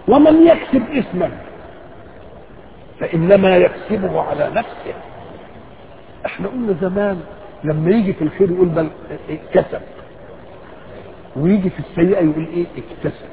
ومن يكسب اثما فانما يكسبه على نفسه احنا قلنا زمان لما يجي في الخير يقول بل كسب ويجي في السيئه يقول ايه اكتسب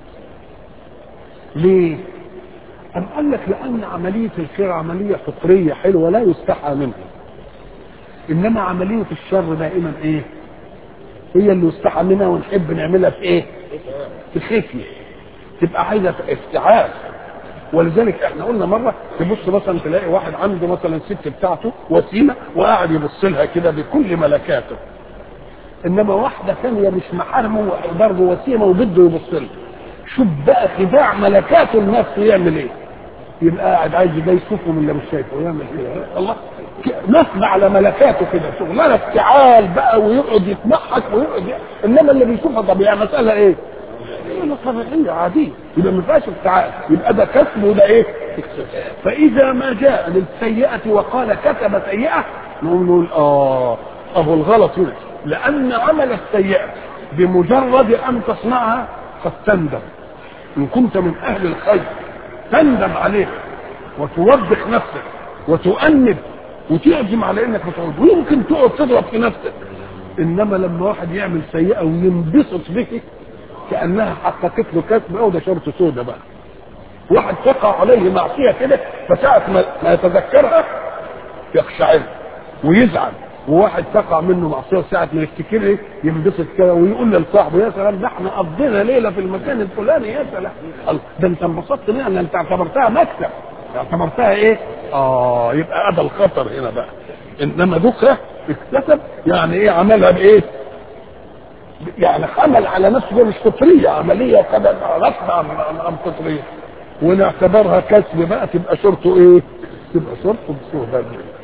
ليه أم قال لك لأن عملية الخير عملية فطرية حلوة لا يستحى منها إنما عملية الشر دائما إيه؟ هي اللي يستحى منها ونحب نعملها في إيه؟ في خفية تبقى عايزة افتعال ولذلك احنا قلنا مرة تبص مثلا تلاقي واحد عنده مثلا الست بتاعته وسيمة وقاعد يبص لها كده بكل ملكاته انما واحدة ثانية مش محارمه برضه وسيمة وبده يبص لها شوف بقى خداع ملكاته لنفسه يعمل ايه يبقى قاعد عايز ده يشوفه من اللي مش شايفه يعمل ايه الله نصب على ملكاته كده شغلانه افتعال بقى ويقعد يتمحك ويقعد ي... انما اللي بيشوفها طبيعي مساله ايه؟ مساله طبيعيه عاديه يبقى ما فيهاش افتعال يبقى ده كسب وده ايه؟ فاذا ما جاء للسيئه وقال كتب سيئه نقول نقول اه ابو الغلط هنا لان عمل السيئه بمجرد ان تصنعها قد تندم ان كنت من اهل الخير تندم عليه وتوبخ نفسك وتؤنب وتعزم على انك بتعود ويمكن تقعد تضرب في نفسك انما لما واحد يعمل سيئه وينبسط به كانها حققت له كسب او ده شرط سودة بقى واحد تقع عليه معصيه كده فساعه ما يتذكرها يخشعر ويزعل وواحد تقع منه معصيه ساعه ما يفتكرها ينبسط كده ويقول لصاحبه يا سلام ده احنا قضينا ليله في المكان الفلاني يا سلام ده انت انبسطت منها ان انت اعتبرتها مكسب اعتبرتها ايه؟ اه يبقى هذا الخطر هنا بقى انما ذكره اكتسب يعني ايه عملها بايه؟ يعني حمل على نفسه مش فطريه عمليه وقد غصب عن عن فطريه ونعتبرها كسب بقى تبقى شرطه ايه؟ تبقى شرطه بصوره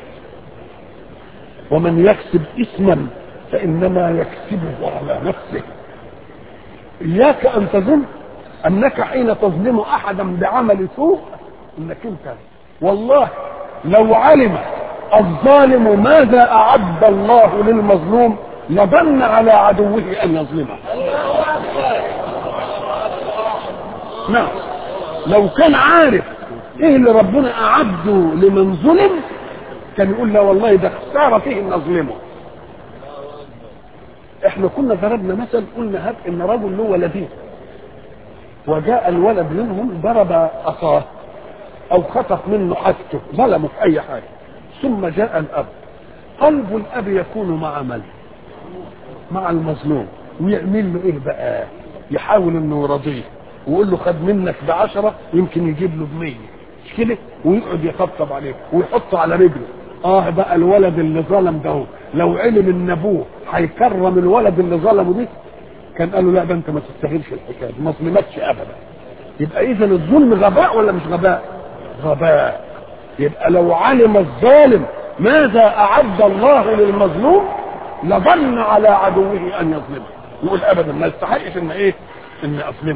ومن يكسب اثما فانما يكسبه على نفسه اياك ان تظن انك حين تظلم احدا بعمل سوء انك انت والله لو علم الظالم ماذا اعد الله للمظلوم لظن على عدوه ان يظلمه نعم لو كان عارف ايه اللي ربنا اعده لمن ظلم كان يقول لا والله ده خساره فيه ان اظلمه احنا كنا ضربنا مثل قلنا هات ان رجل له ولدين وجاء الولد منهم ضرب اخاه او خطف منه حاجته ظلمه في اي حاجه ثم جاء الاب قلب الاب يكون مع من مع المظلوم ويعمل له ايه بقى يحاول انه يرضيه ويقول له خد منك بعشرة يمكن يجيب له بمية مش كده ويقعد يطبطب عليه ويحطه على رجله اه بقى الولد اللي ظلم ده لو علم ان ابوه هيكرم الولد اللي ظلمه دي كان قال له لا ده انت ما تستاهلش الحكايه ما ظلمتش ابدا يبقى اذا الظلم غباء ولا مش غباء غباء يبقى لو علم الظالم ماذا اعد الله للمظلوم لظن على عدوه ان يظلمه يقول ابدا ما يستحقش ان ايه ان اظلمه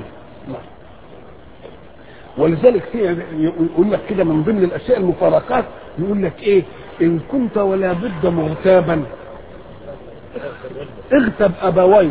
ولذلك في يقول لك كده من ضمن الاشياء المفارقات يقول لك ايه ان كنت ولا بد مغتابا اغتب ابويك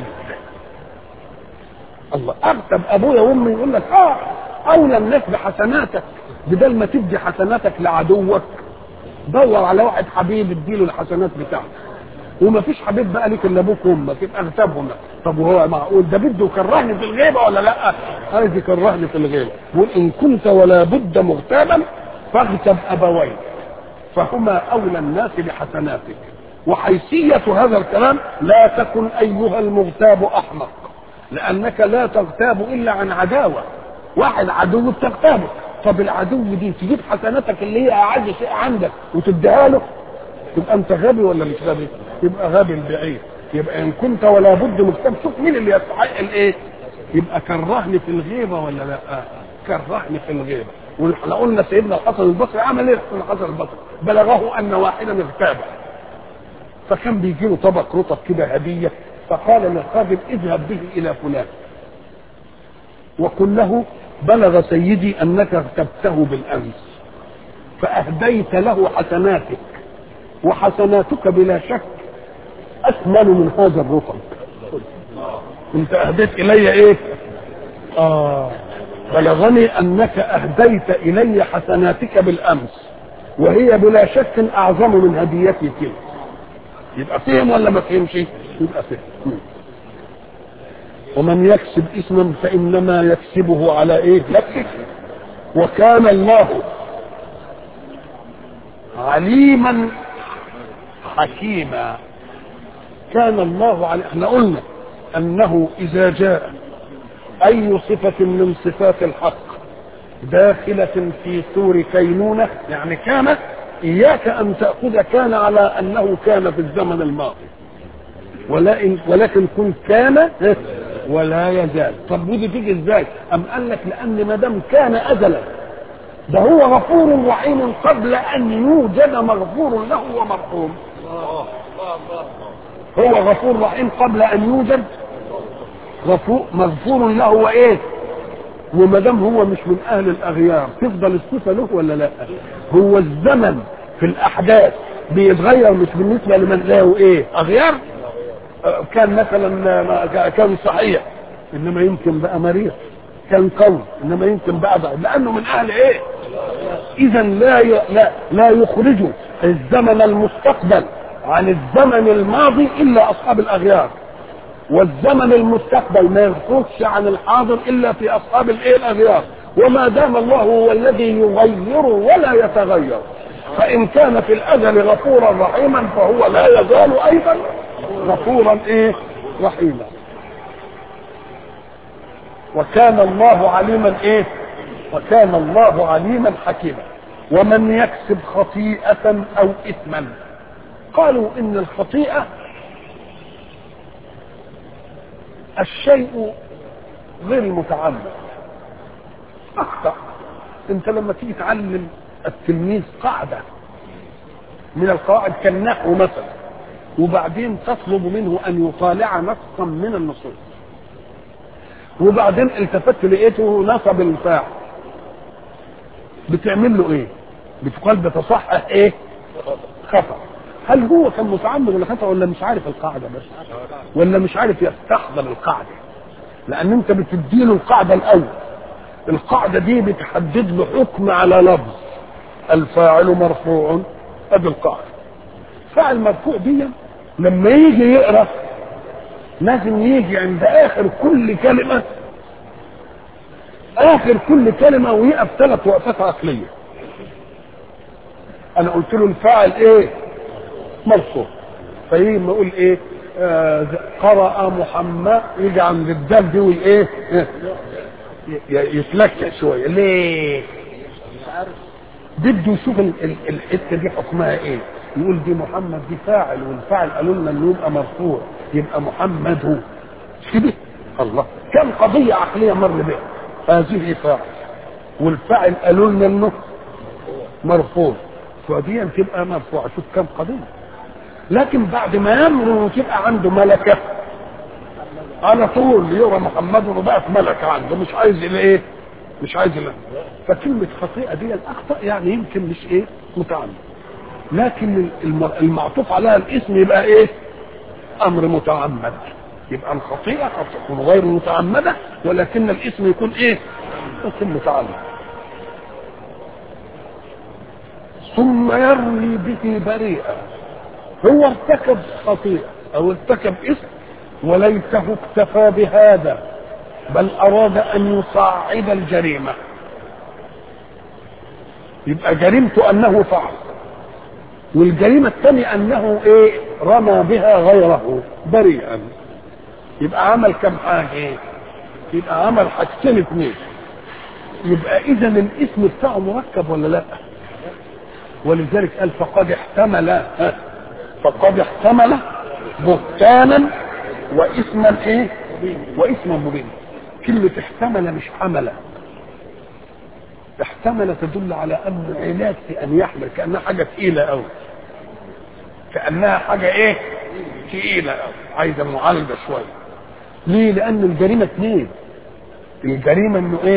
الله اغتب ابويا وامي يقول لك اه اولى الناس بحسناتك بدل ما تدي حسناتك لعدوك دور على واحد حبيب اديله الحسنات بتاعته وما فيش حبيب بقى ليك الا ابوك وامك يبقى اغتابهم طب وهو معقول ده بده يكرهني في الغيبه ولا لا؟ عايز يكرهني في الغيبه يقول ان كنت ولا بد مغتابا فاغتب ابويك فهما اولى الناس بحسناتك وحيثيه هذا الكلام لا تكن ايها المغتاب احمق لانك لا تغتاب الا عن عداوه واحد عدو بتغتابه طب العدو دي تجيب حسناتك اللي هي اعز شيء عندك وتديها له تبقى انت غبي ولا مش غبي؟ يبقى غبي البعيد يبقى ان كنت ولا بد مكتب شوف مين اللي يستحق الايه؟ يبقى كرهني في الغيبه ولا لا؟ كرهني في الغيبه واحنا قلنا سيدنا الحسن البصري عمل ايه الحسن البصري؟ بلغه ان واحدا اغتاب فكان بيجي له طبق رطب كده هديه فقال للخادم اذهب به الى فلان وقل له بلغ سيدي انك اغتبته بالامس فاهديت له حسناتك وحسناتك بلا شك اثمن من هذا الرطب انت اهديت الي ايه اه بلغني انك اهديت الي حسناتك بالامس وهي بلا شك اعظم من هديتي تلك يبقى فهم ولا ما فهمش يبقى فهم ومن يكسب اثما فانما يكسبه على ايه نفسه وكان الله عليما حكيما كان الله علي احنا قلنا انه اذا جاء اي صفة من صفات الحق داخلة في سور كينونة يعني كان اياك ان تأخذ كان على انه كان في الزمن الماضي ولكن ولكن كن كان ولا يزال طب ودي تيجي ازاي ام قال لك لان ما دام كان ازلا ده هو غفور رحيم قبل ان يوجد مغفور له ومرحوم هو غفور رحيم قبل ان يوجد غفور مغفور له وايه وما دام هو مش من اهل الاغيار تفضل الصفه له ولا لا هو الزمن في الاحداث بيتغير مش بالنسبه لمن له ايه اغيار كان مثلا كان صحيح انما يمكن بقى مريض كان قوي انما يمكن بقى ضعيف لانه من اهل ايه اذا لا ي... لا لا يخرج الزمن المستقبل عن الزمن الماضي الا اصحاب الاغيار والزمن المستقبل ما يخرجش عن الحاضر الا في اصحاب الايه الاغيار وما دام الله هو الذي يغير ولا يتغير فان كان في الازل غفورا رحيما فهو لا يزال ايضا غفورا ايه رحيما وكان الله عليما ايه وكان الله عليما حكيما ومن يكسب خطيئة او اثما قالوا ان الخطيئة الشيء غير المتعمد اخطأ انت لما تيجي تعلم التلميذ قاعدة من القواعد كالنحو مثلا وبعدين تطلب منه ان يطالع نصا من النصوص وبعدين التفت لقيته نصب الفاعل بتعمل له ايه بتقال بتصحح ايه خطا هل هو كان متعمد ولا خطا ولا مش عارف القاعده بس ولا مش عارف يستحضر القاعده لان انت بتديله القاعده الاول القاعده دي بتحدد له حكم على لفظ الفاعل مرفوع ادي القاعده فاعل مرفوع دي لما يجي يقرا لازم يجي عند اخر كل كلمه اخر كل كلمه ويقف ثلاث وقفات عقليه انا قلت له الفاعل ايه مرفوع فيجي ما يقول ايه آه قرأ محمد يجي عند الدال دي ويقول ايه يتلكع شويه ليه بده يشوف الحته دي حكمها ايه يقول دي محمد دي فاعل والفاعل قالوا لنا انه يبقى مرفوع يبقى محمد هو كده الله كم قضيه عقليه مر بها هذه فاعل والفاعل قالوا لنا انه مرفوع فدي تبقى مرفوعه شوف كم قضيه لكن بعد ما يمر وتبقى عنده ملكه على طول يرى محمد وبقت ملكه عنده مش عايز ايه مش عايز ايه فكلمه خطيئه دي الاخطا يعني يمكن مش ايه متعمد لكن المعطوف عليها الاسم يبقى ايه امر متعمد يبقى الخطيئه قد تكون غير متعمده ولكن الاسم يكون ايه اسم متعمد ثم يرمي به بريئا هو ارتكب خطيئه او ارتكب اسم وليته اكتفى بهذا بل اراد ان يصعد الجريمه يبقى جريمته انه فعل والجريمة الثانية أنه إيه رمى بها غيره بريئا يبقى عمل كم حاجة يبقى عمل حاجتين اثنين يبقى إذا الاسم بتاعه مركب ولا لا ولذلك قال فقد احتمل فقد احتمل بهتانا واسما ايه واسما مبينا كلمة احتمل مش حمل احتمل تدل على ان عناد في ان يحمل كانها حاجه ثقيله قوي كانها حاجه ايه ثقيله قوي عايزه معالجه شويه ليه لان الجريمه اثنين الجريمه انه ايه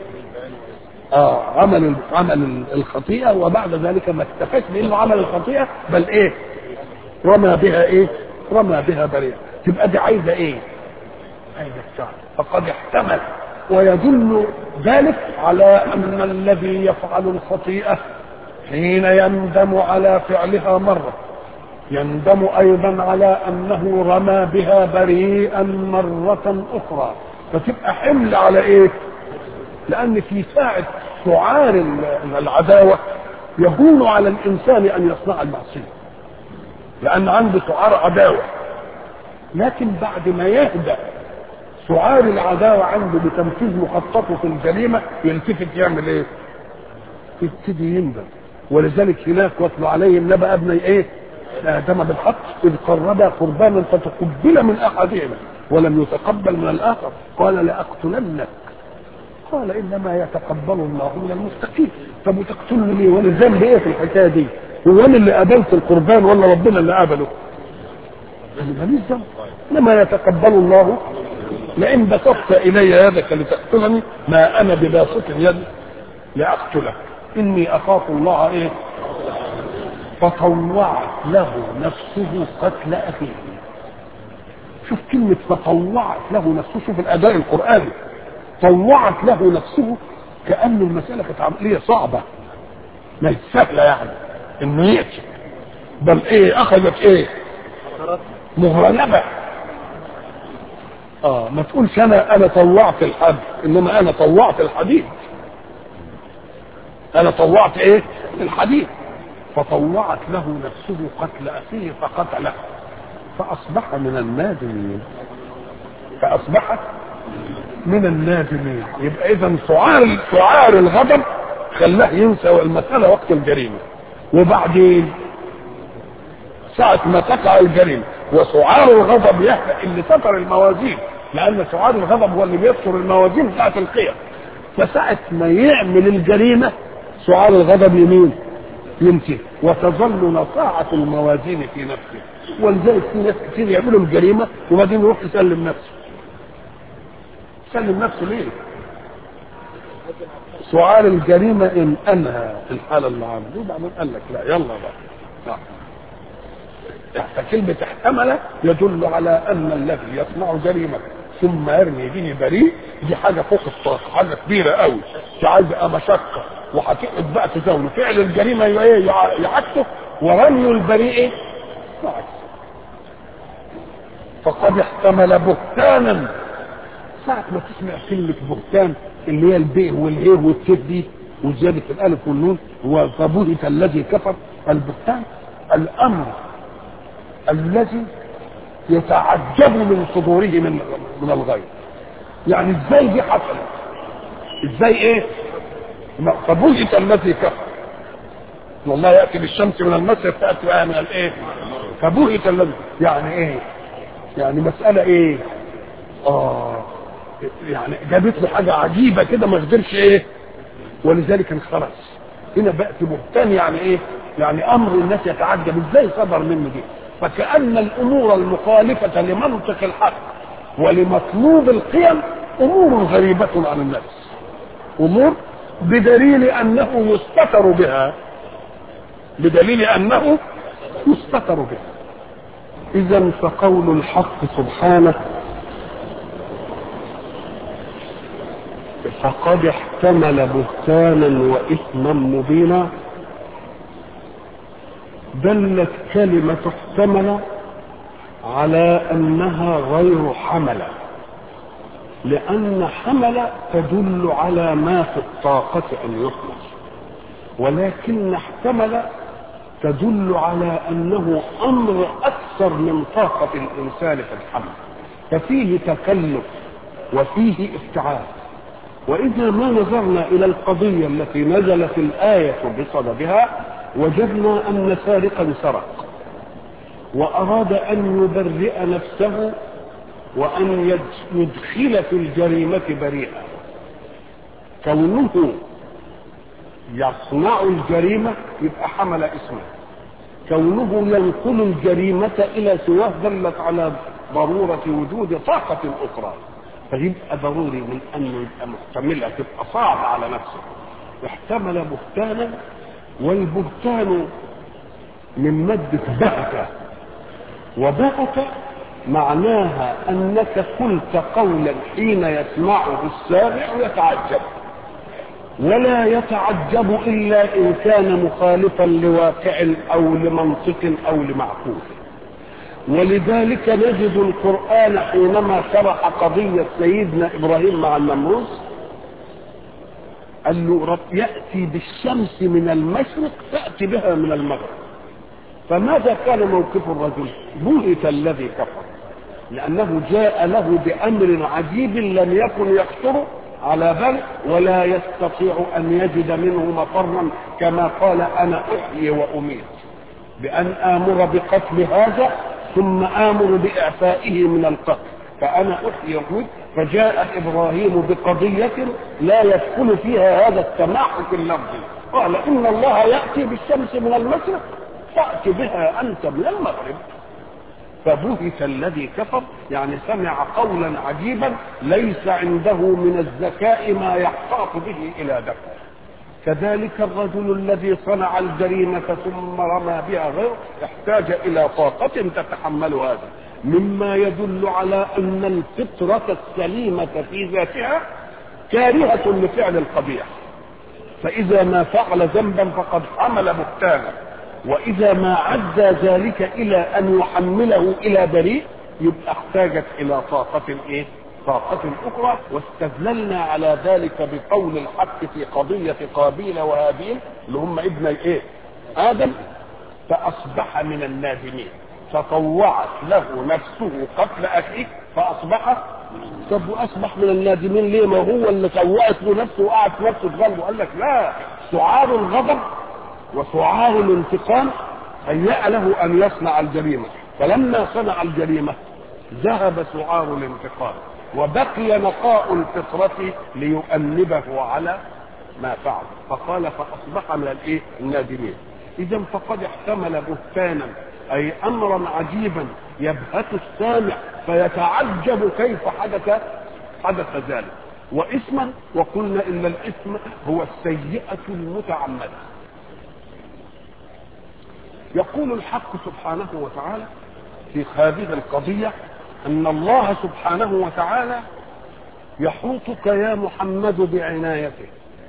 اه عمل عمل الخطيئه وبعد ذلك ما اكتفاش بانه عمل الخطيئه بل ايه رمى بها ايه رمى بها بريئه تبقى دي عايزه ايه عايزه الشعر فقد احتمل ويدل ذلك على أن الذي يفعل الخطيئة حين يندم على فعلها مرة يندم أيضا على أنه رمى بها بريئا مرة أخرى فتبقى حمل على إيه؟ لأن في ساعة سعار العداوة يهون على الإنسان أن يصنع المعصية لأن عنده سعار عداوة لكن بعد ما يهدأ سعار العداوة عنده بتنفيذ مخططه في الجريمة يلتفت يعمل ايه؟ يبتدي يندم ولذلك هناك واتلو عليهم نبأ ابني ايه؟ آدم بالحق إذ قربا قربانا فتقبل من أحدهما ولم يتقبل من الآخر قال لأقتلنك قال إنما يتقبل الله من المتقين طب وتقتلني ليه؟ وأنا ذنبي إيه في الحكاية دي؟ هو أنا اللي قابلت القربان ولا ربنا اللي قابله؟ أنا ماليش ذنب إنما يتقبل الله لئن بسطت الي يدك لتقتلني ما انا بباسط يدي لاقتلك اني اخاف الله ايه فطوعت له نفسه قتل اخيه شوف كلمة فطوعت له نفسه شوف الأداء القرآني طوعت له نفسه كأن المسألة كانت عملية صعبة ما هي سهلة يعني إنه يأتي بل إيه أخذت إيه مغلبة اه ما تقولش انا انا طوعت الحد انما انا طوعت الحديد انا طوعت ايه الحديد فطوعت له نفسه قتل اخيه فقتله فاصبح من النادمين فاصبح من النادمين يبقى اذا سعار سعار الغضب خلاه ينسى المساله وقت الجريمه وبعدين ساعة ما تقع الجريمة وسعار الغضب يهدأ اللي ستر الموازين لأن سعار الغضب هو اللي بيستر الموازين بتاعت القيم فساعة ما يعمل الجريمة سعار الغضب يمين ينتهي وتظل نصاعة الموازين في نفسه ولذلك في ناس كتير يعملوا الجريمة وبعدين يروح يسلم نفسه يسلم نفسه ليه؟ سعار الجريمة إن أنهى الحالة اللي عنده وبعدين قال لك لا يلا بقى لا. فكلمة احتمل يدل على أن الذي يصنع جريمة ثم يرمي به بريء دي حاجة فوق الطاقة حاجة كبيرة قوي دي عايزة مشقة وهتقعد بقى تزاوله فعل الجريمة ايه يعكسه ورمي البريء ايه؟ يعكسه فقد احتمل بهتانا ساعة ما تسمع كلمة بهتان اللي هي البيه والهيه والتف دي وزيادة الألف والنون فبهت الذي كفر البهتان الأمر الذي يتعجب من صدوره من من الغير يعني ازاي دي حصلت ازاي ايه فبهت الذي كفر والله ياتي بالشمس من المشرق تاتي بها من الايه فبهت الذي يعني ايه يعني مساله ايه اه يعني جابت له حاجه عجيبه كده ما قدرش ايه ولذلك انخرس هنا بأت بهتان يعني ايه يعني امر الناس يتعجب ازاي صدر منه دي فكأن الأمور المخالفة لمنطق الحق ولمطلوب القيم أمور غريبة عن الناس أمور بدليل أنه يستتر بها بدليل أنه يستتر بها إذا فقول الحق سبحانه فقد احتمل بهتانا وإثما مبينا دلت كلمة احتمل على أنها غير حملة لأن حمل تدل على ما في الطاقة أن يحمل ولكن احتمل تدل على أنه أمر أكثر من طاقة الإنسان في الحمل ففيه تكلف وفيه افتعال وإذا ما نظرنا إلى القضية التي نزلت الآية بصددها وجدنا أن سارقا سرق وأراد أن يبرئ نفسه وأن يدخل في الجريمة بريئا كونه يصنع الجريمة يبقى حمل اسمه كونه ينقل الجريمة إلى سواه دلت على ضرورة وجود طاقة أخرى فيبقى ضروري من أنه يبقى محتملة تبقى صعبة على نفسه احتمل بهتانا والبهتان من مادة بهت وبهت معناها انك قلت قولا حين يسمعه السامع يتعجب ولا يتعجب الا ان كان مخالفا لواقع او لمنطق او لمعقول ولذلك نجد القران حينما شرح قضيه سيدنا ابراهيم مع النمروذ قال له رب ياتي بالشمس من المشرق تاتي بها من المغرب فماذا كان موقف الرجل بهت الذي كفر لانه جاء له بامر عجيب لم يكن يخطر على بال ولا يستطيع ان يجد منه مفرا كما قال انا احيي واميت بان امر بقتل هذا ثم امر باعفائه من القتل فانا احيي واميت فجاء ابراهيم بقضيه لا يدخل فيها هذا التمحك اللفظي قال ان الله ياتي بالشمس من المشرق فات بها انت من المغرب فبهت الذي كفر يعني سمع قولا عجيبا ليس عنده من الذكاء ما يحتاط به الى دفع كذلك الرجل الذي صنع الجريمة ثم رمى بها غيره احتاج إلى طاقة تتحمل هذا مما يدل على أن الفطرة السليمة في ذاتها كارهة لفعل القبيح فإذا ما فعل ذنبا فقد حمل بهتانا واذا ما عدى ذلك الى ان يحمله الى بريء يبقى احتاجت الى طاقة ايه طاقة اخرى واستدللنا على ذلك بقول الحق في قضية قابيل وهابيل اللي هم ابن ايه ادم فاصبح من النادمين فطوعت له نفسه قتل اخيه فاصبح طب واصبح من النادمين ليه ما هو اللي طوعت له نفسه وقعد في نفسه تغلبه قال لك لا سعار الغضب وسعار الانتقام هيأ له ان يصنع الجريمه فلما صنع الجريمه ذهب سعار الانتقام وبقي نقاء الفطرة ليؤنبه على ما فعل فقال فأصبح من الايه النادمين إذا فقد احتمل بهتانا أي أمرا عجيبا يبهت السامع فيتعجب كيف حدث حدث ذلك واسما وقلنا ان الاثم هو السيئه المتعمده يقول الحق سبحانه وتعالى في هذه القضيه ان الله سبحانه وتعالى يحوطك يا محمد بعنايته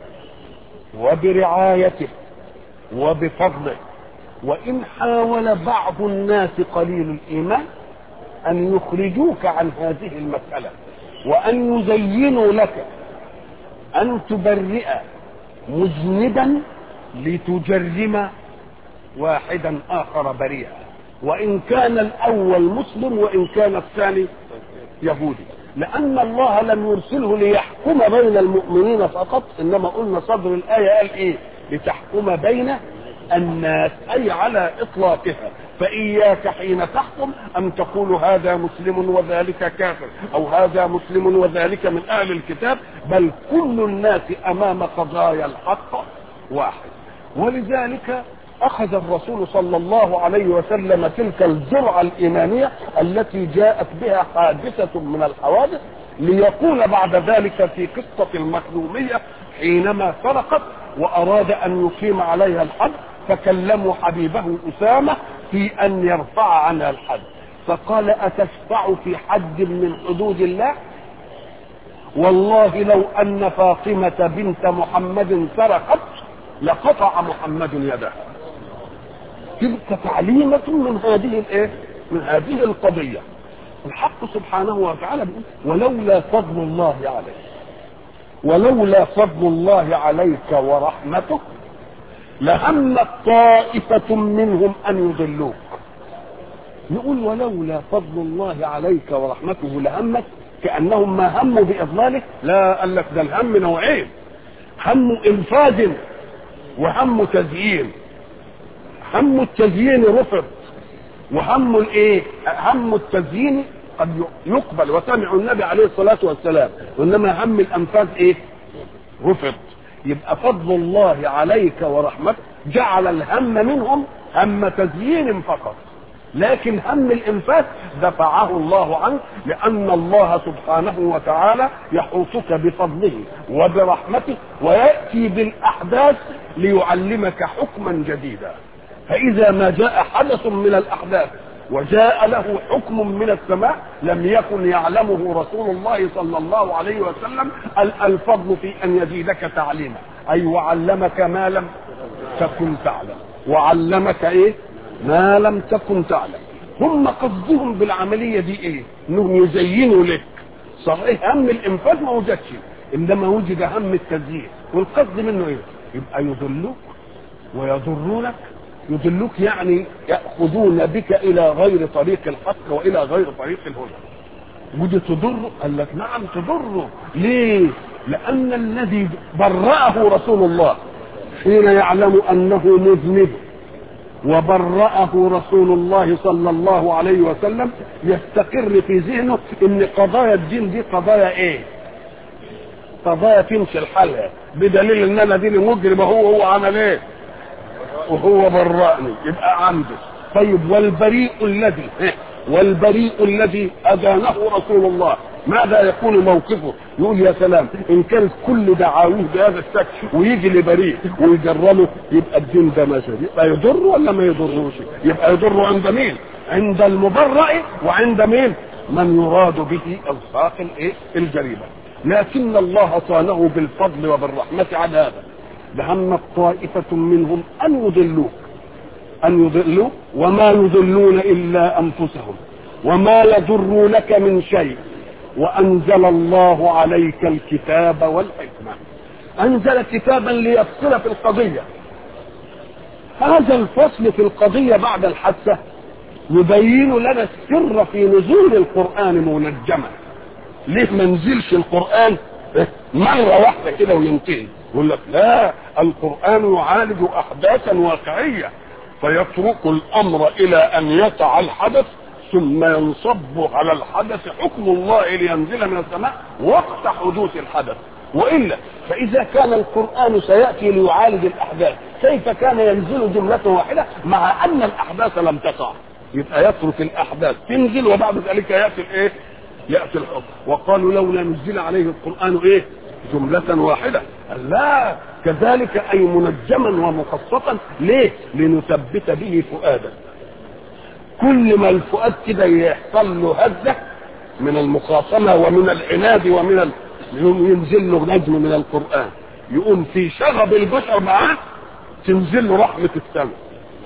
وبرعايته وبفضله وان حاول بعض الناس قليل الايمان ان يخرجوك عن هذه المساله وان يزينوا لك ان تبرئ مذنبا لتجرم واحدا اخر بريئا وان كان الاول مسلم وان كان الثاني يهودي لان الله لم يرسله ليحكم بين المؤمنين فقط انما قلنا صدر الايه قال ايه لتحكم بين الناس اي على اطلاقها فاياك حين تحكم ان تقول هذا مسلم وذلك كافر او هذا مسلم وذلك من اهل الكتاب بل كل الناس امام قضايا الحق واحد ولذلك اخذ الرسول صلى الله عليه وسلم تلك الجرعه الايمانيه التي جاءت بها حادثه من الحوادث ليقول بعد ذلك في قصه المخزوميه حينما سرقت واراد ان يقيم عليها الحد فكلموا حبيبه اسامه في ان يرفع عنها الحد فقال اتشفع في حد من حدود الله والله لو ان فاطمه بنت محمد سرقت لقطع محمد يدها تلك تعليمة من هذه الايه؟ من هذه القضية. الحق سبحانه وتعالى بيقول ولولا فضل الله عليك ولولا فضل الله عليك ورحمته لهمت طائفة منهم أن يضلوك. نقول ولولا فضل الله عليك ورحمته لهمت كأنهم ما هموا بإضلاله لا قال لك ده الهم نوعين هم إنفاذ وهم تزيين هم التزيين رفض وهم الايه هم التزيين قد يقبل وسمعوا النبي عليه الصلاة والسلام وإنما هم الأنفاذ إيه رفض يبقى فضل الله عليك ورحمته جعل الهم منهم هم تزيين فقط لكن هم الانفاس دفعه الله عنك لان الله سبحانه وتعالى يحوطك بفضله وبرحمته وياتي بالاحداث ليعلمك حكما جديدا فاذا ما جاء حدث من الاحداث وجاء له حكم من السماء لم يكن يعلمه رسول الله صلى الله عليه وسلم الفضل في ان يزيدك تعليما اي وعلمك ما لم تكن تعلم وعلمك ايه ما لم تكن تعلم هم قصدهم بالعمليه دي ايه انهم يزينوا لك صحيح هم الانفاذ ما وجدش انما وجد هم التزيين والقصد منه ايه يبقى يضلوك ويضرونك يضلوك يعني ياخذون بك الى غير طريق الحق والى غير طريق الهدى ودي تضره قال لك نعم تضره ليه لان الذي برأه رسول الله حين يعلم انه مذنب وبرأه رسول الله صلى الله عليه وسلم يستقر في ذهنه ان قضايا الدين دي قضايا ايه قضايا تمشي الحالها بدليل ان انا دي مجرم هو هو عمل ايه وهو برأني يبقى عنده طيب والبريء الذي والبريء الذي أدانه رسول الله ماذا يكون موقفه يقول يا سلام إن كانت كل دعاويه بهذا الشكل ويجي لبريء ويجرمه يبقى الدين ده ماشي يبقى يضر ولا ما يضروش يبقى يضر عند مين عند المبرأ وعند مين من يراد به أوساق الايه الجريمة لكن الله صانه بالفضل وبالرحمة على هذا لهم طائفة منهم أن يضلوك أن يضلوا وما يضلون إلا أنفسهم وما يضرونك من شيء وأنزل الله عليك الكتاب والحكمة أنزل كتابا ليفصل في القضية هذا الفصل في القضية بعد الحادثة يبين لنا السر في نزول القرآن منجما ليه ما نزلش القرآن مرة واحدة كده وينتهي يقول لك لا القرآن يعالج أحداثا واقعية فيترك الأمر إلى أن يقع الحدث ثم ينصب على الحدث حكم الله لينزل من السماء وقت حدوث الحدث وإلا فإذا كان القرآن سيأتي ليعالج الأحداث كيف كان ينزل جملة واحدة مع أن الأحداث لم تقع يبقى يترك الأحداث تنزل وبعد ذلك يأتي الإيه يأتي الحكم وقالوا لولا نزل عليه القرآن إيه جملة واحدة لا كذلك أي منجما ومخصصا ليه لنثبت به فؤادا كل ما الفؤاد كده يحصل له هزة من المخاصمة ومن العناد ومن ال... ينزل له نجم من القرآن يقوم في شغب البشر معاه تنزل له رحمة السماء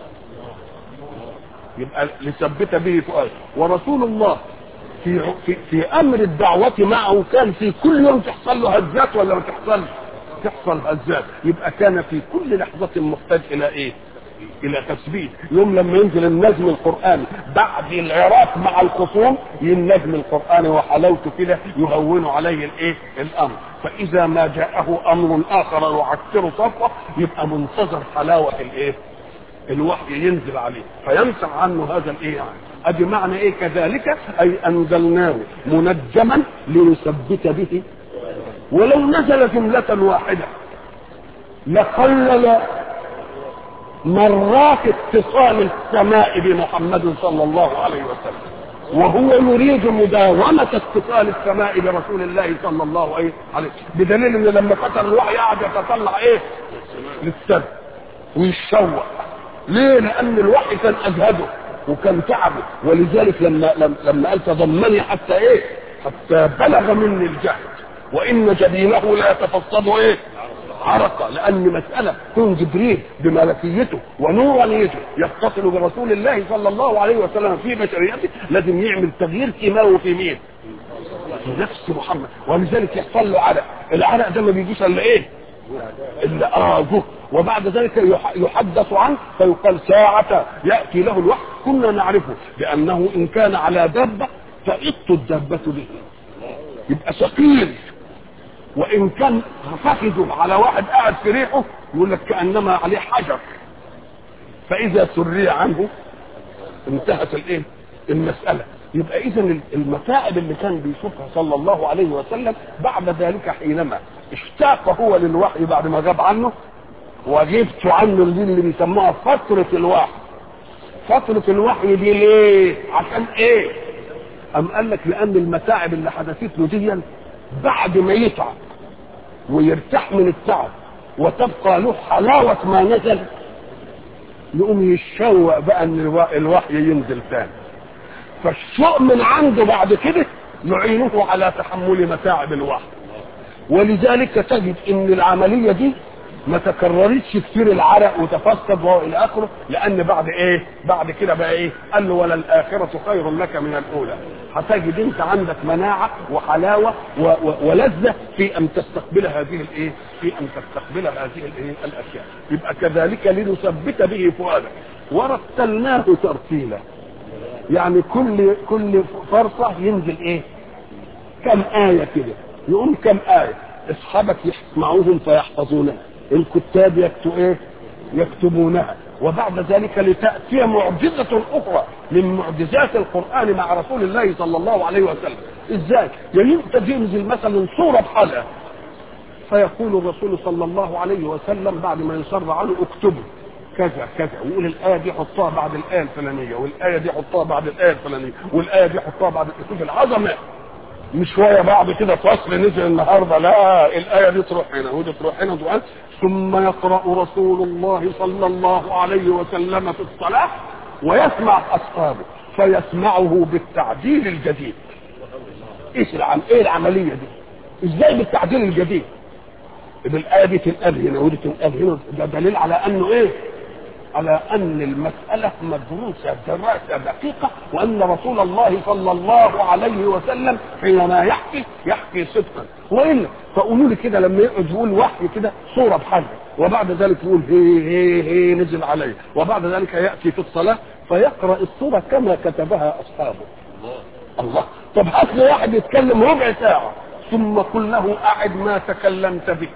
يبقى لثبت به فؤاد ورسول الله في, في في امر الدعوه معه كان في كل يوم تحصل له هزات ولا ما تحصل تحصل هزات يبقى كان في كل لحظه محتاج الى ايه الى تثبيت يوم لما ينزل النجم القراني بعد العراق مع الخصوم النجم القراني وحلاوته كده يهون عليه الايه الامر فاذا ما جاءه امر اخر يعكر صفه يبقى منتظر حلاوه الايه الوحي ينزل عليه فيمسح عنه هذا الايه يعني ادي معنى ايه كذلك اي انزلناه منجما لنثبت به ولو نزل جملة واحدة لقلل مرات اتصال السماء بمحمد صلى الله عليه وسلم وهو يريد مداومة اتصال السماء برسول الله صلى الله عليه وسلم بدليل ان لما فتر الوحي قعد يتطلع ايه للسماء ويتشوق ليه لان الوحي كان اجهده وكان تعبه ولذلك لما لما قال تضمني حتى ايه حتى بلغ مني الجهد وان جبينه لا يتفصد ايه عرقا لان مساله كون جبريل بملكيته ونورانيته يتصل برسول الله صلى الله عليه وسلم في بشريته لازم يعمل تغيير كيماوي في مين؟ في نفس محمد ولذلك يحصل له عرق العرق ده ما بيجيش الا ايه؟ الا اه جهد وبعد ذلك يحدث عنه فيقال ساعة يأتي له الوحي كنا نعرفه لأنه إن كان على دابة تئط الدابة به يبقى ثقيل وإن كان فخذه على واحد قاعد في ريحه يقول لك كأنما عليه حجر فإذا سري عنه انتهت الايه المسألة يبقى إذا المتاعب اللي كان بيشوفها صلى الله عليه وسلم بعد ذلك حينما اشتاق هو للوحي بعد ما غاب عنه وجبت عنه دي اللي بيسموها فترة الوحي فترة الوحي دي ليه عشان ايه ام قال لك لان المتاعب اللي حدثت له دي بعد ما يتعب ويرتاح من التعب وتبقى له حلاوة ما نزل يقوم يتشوق بقى ان الوحي ينزل تاني فالشوق من عنده بعد كده يعينه على تحمل متاعب الوحي ولذلك تجد ان العمليه دي ما تكررتش كتير العرق وتفسد والى اخره لان بعد ايه بعد كده بقى ايه قال له ولا الاخره خير لك من الاولى هتجد انت عندك مناعه وحلاوه و و ولذه في ان تستقبل هذه الايه في ان تستقبل هذه الايه الاشياء يبقى كذلك لنثبت به فؤادك ورتلناه ترتيلا يعني كل كل فرصه ينزل ايه كم ايه كده يقول كم ايه اصحابك يسمعوهم فيحفظونها الكتاب يكتب ايه يكتبونها وبعد ذلك لتأتي معجزة أخرى من معجزات القرآن مع رسول الله صلى الله عليه وسلم إزاي؟ يعني أنت ينزل مثلا صورة بحلقة فيقول الرسول صلى الله عليه وسلم بعد ما يصر عنه اكتبوا كذا كذا ويقول الآية دي حطها بعد الآية الفلانية والآية دي حطها بعد الآية الفلانية والآية دي حطها بعد شوف العظمة مش شويه بعد كده فصل نزل النهارده لا الايه دي تروح هنا ودي تروح هنا ودي ثم يقرا رسول الله صلى الله عليه وسلم في الصلاه ويسمع اصحابه فيسمعه بالتعديل الجديد ايش العم... ايه العمليه دي ازاي بالتعديل الجديد بالايه دي تنقل هنا ودي تنقل هنا ده دليل على انه ايه على ان المساله مدروسه دراسه دقيقه وان رسول الله صلى الله عليه وسلم حينما يحكي يحكي صدقا والا فقولوا لي كده لما يقعد يقول وحي كده صوره بحاجه وبعد ذلك يقول هي هي هي نزل عليه وبعد ذلك ياتي في الصلاه فيقرا الصوره كما كتبها اصحابه الله طب هات لي واحد يتكلم ربع ساعه ثم قل له اعد ما تكلمت به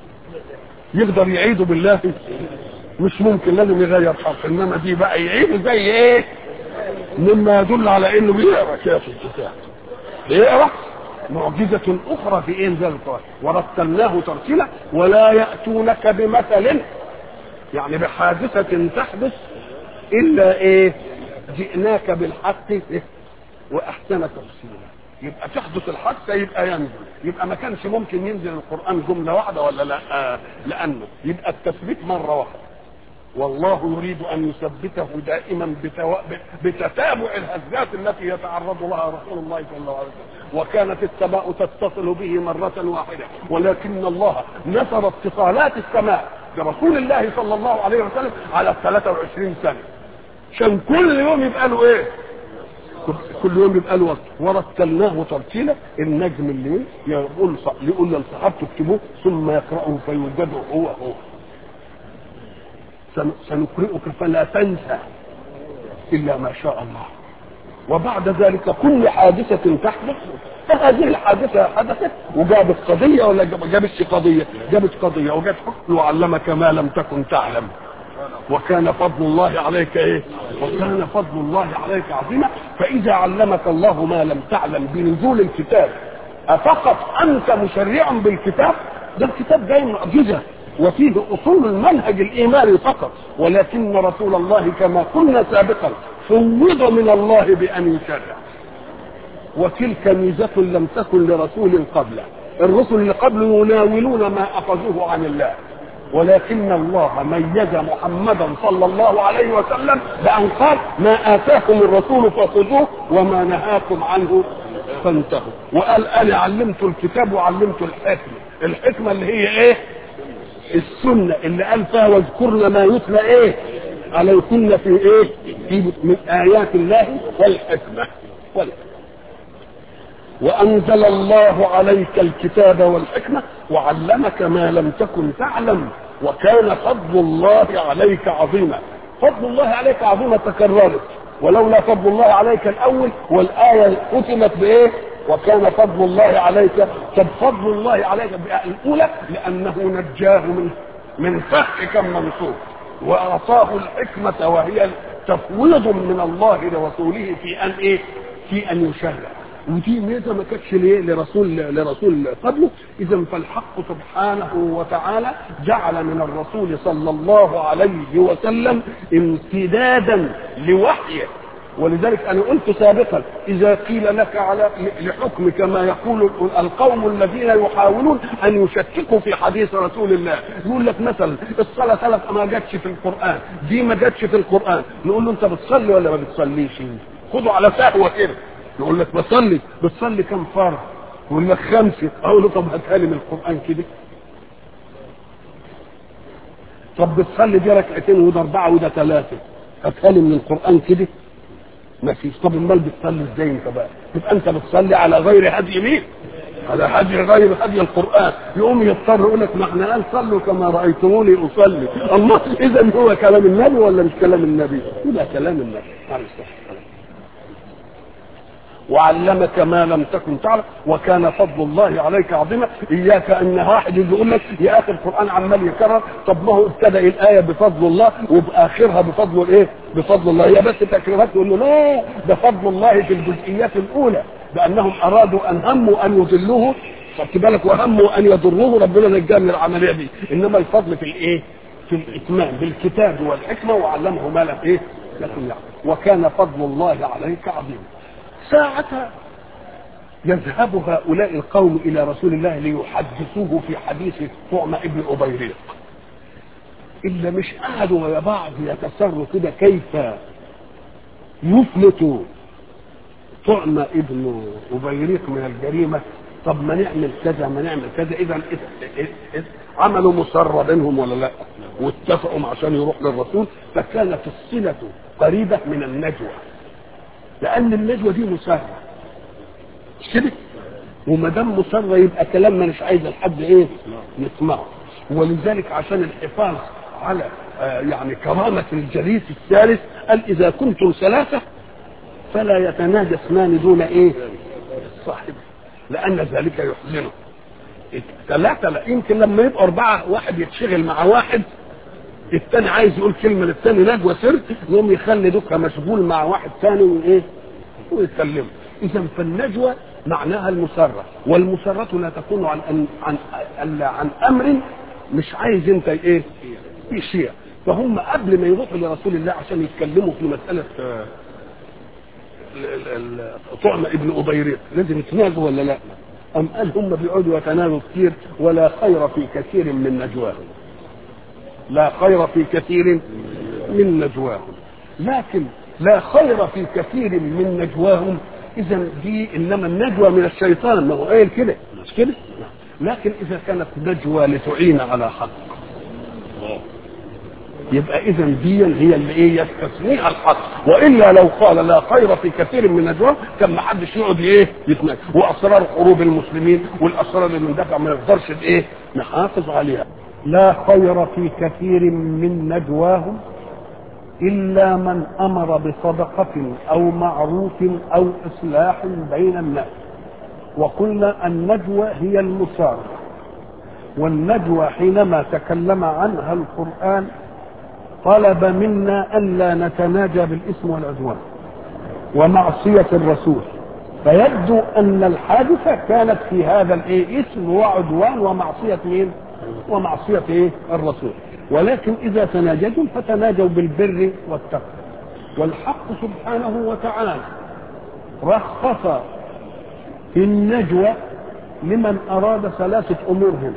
يقدر يعيده بالله مش ممكن لازم يغير حرف انما دي بقى يعيد زي ايه مما يدل على انه بيقرا كده في الكتاب بيقرا معجزة أخرى في إنزال القرآن ورتلناه ترتيلا ولا يأتونك بمثل يعني بحادثة تحدث إلا إيه جئناك بالحق إيه؟ وأحسن تفسيرا يبقى تحدث الحادثة يبقى ينزل يبقى ما كانش ممكن ينزل القرآن جملة واحدة ولا لا آه لأنه يبقى التثبيت مرة واحدة والله يريد ان يثبته دائما بتو... بتتابع الهزات التي يتعرض لها رسول الله صلى الله عليه وسلم وكانت السماء تتصل به مرة واحدة ولكن الله نصر اتصالات السماء برسول الله صلى الله عليه وسلم على 23 سنة عشان كل يوم يبقى له ايه كل يوم يبقى له وقت ورتلناه ترتيلا النجم اللي يقول يقول لصحابته اكتبوه ثم يقرأه فيوجده هو هو سنقرئك فلا تنسى الا ما شاء الله وبعد ذلك كل حادثة تحدث فهذه الحادثة حدثت وجابت قضية ولا جابتش قضية جابت قضية وجابت حكم وعلمك ما لم تكن تعلم وكان فضل الله عليك ايه وكان فضل الله عليك عظيما فاذا علمك الله ما لم تعلم بنزول الكتاب افقط انت مشرع بالكتاب ده الكتاب جاي معجزه وفيه اصول المنهج الايماني فقط ولكن رسول الله كما قلنا سابقا فوض من الله بان يشرع وتلك ميزه لم تكن لرسول قبله الرسل اللي قبله يناولون ما اخذوه عن الله ولكن الله ميز محمدا صلى الله عليه وسلم بان قال ما اتاكم الرسول فخذوه وما نهاكم عنه فانتهوا وقال انا علمت الكتاب وعلمت الحكمه الحكمه اللي هي ايه السنة اللي قال فيها واذكرن ما يتلى ايه عليكن في ايه في من ايات الله والحكمة والحكمة وانزل الله عليك الكتاب والحكمة وعلمك ما لم تكن تعلم وكان فضل الله عليك عظيما فضل الله عليك عظيما تكررت ولولا فضل الله عليك الاول والايه ختمت بايه وكان فضل الله عليك طب فضل الله عليك الاولى لانه نجاه من من فخ كم منصوب واعطاه الحكمه وهي تفويض من الله لرسوله في ان ايه في ان يشرع ودي ميزه ما كانتش ليه لرسول لرسول قبله اذا فالحق سبحانه وتعالى جعل من الرسول صلى الله عليه وسلم امتدادا لوحيه ولذلك انا قلت سابقا اذا قيل لك على لحكم كما يقول القوم الذين يحاولون ان يشككوا في حديث رسول الله يقول لك مثلا الصلاه ثلاث ما جاتش في القران دي ما جاتش في القران نقول له انت بتصلي ولا ما بتصليش خده على سهوه كده يقول لك بصلي بتصلي كم فرض يقول لك خمسه اقول له طب هاتها لي من القران كده طب بتصلي دي ركعتين وده اربعه وده ثلاثه هاتها لي من القران كده ما فيش طب امال بتصلي ازاي انت بقى تبقى انت بتصلي على غير هدي مين على هدي غير هدي القران يقوم يضطر يقول لك ما احنا قال صلوا كما رايتموني اصلي الله اذا هو كلام النبي ولا مش كلام النبي يبقى كلام النبي عليه الصلاه والسلام وعلمك ما لم تكن تعلم وكان فضل الله عليك عظيما اياك ان واحد يجي يقول لك يا اخي القران عمال يكرر طب ما هو ابتدا الايه بفضل الله وباخرها بفضل الايه؟ بفضل الله هي بس تكريرات تقول له لا ده فضل الله في الجزئيات الاولى بانهم ارادوا ان هموا ان يضلوه خدت بالك وهموا ان يضروه ربنا نجاه من العمليه دي انما الفضل في الايه؟ في الاتمام بالكتاب والحكمه وعلمه ما لم ايه؟ لكن يعلم وكان فضل الله عليك عظيما ساعة يذهب هؤلاء القوم إلى رسول الله ليحدثوه في حديث طعم ابن أبيريق إلا مش قعدوا يا بعض يتسروا كده كيف يفلت طعم ابن أبيريق من الجريمة طب ما نعمل كذا ما نعمل كذا إذا عملوا مسرة بينهم ولا لا واتفقوا عشان يروح للرسول فكانت الصلة قريبة من النجوى لان النجوى دي مسرة مش كده وما دام مسرة يبقى كلام مش عايز لحد ايه يسمعه ولذلك عشان الحفاظ على آه يعني كرامة الجليس الثالث قال إذا كنتم ثلاثة فلا يتناجى اثنان دون إيه؟ صاحبه لأن ذلك يحزنه ثلاثة لا يمكن لما يبقوا أربعة واحد يتشغل مع واحد الثاني عايز يقول كلمه للثاني نجوى سر يقوم يخلي دوكا مشغول مع واحد ثاني وايه ويتكلم اذا فالنجوى معناها المسرة والمسرة لا تكون عن عن عن, عن امر مش عايز انت ايه يشيع فهم قبل ما يروحوا لرسول الله عشان يتكلموا في مساله طعم ابن ابيريق لازم يتناجوا ولا لا؟ أم قال هم بيقعدوا يتناجوا كتير ولا خير في كثير من نجواهم لا خير في كثير من نجواهم لكن لا خير في كثير من نجواهم اذا دي انما النجوى من الشيطان ما هو قايل كده مش كده لكن اذا كانت نجوى لتعين على حق يبقى اذا دي هي اللي ايه يستثنيها الحق والا لو قال لا خير في كثير من نجواهم كان ما حدش يقعد ايه يتناجى واسرار حروب المسلمين والاسرار اللي مندفع ما نقدرش ايه نحافظ عليها لا خير في كثير من نجواهم إلا من أمر بصدقة أو معروف أو إصلاح بين الناس وقلنا النجوى هي المسارة والنجوى حينما تكلم عنها القرآن طلب منا ألا نتناجى بالإثم والعدوان ومعصية الرسول فيبدو أن الحادثة كانت في هذا الإيه إثم وعدوان ومعصية مين؟ ومعصية إيه؟ الرسول ولكن إذا تناجدوا فتناجوا بالبر والتقوى والحق سبحانه وتعالى رخص في النجوى لمن أراد ثلاثة أمور هنا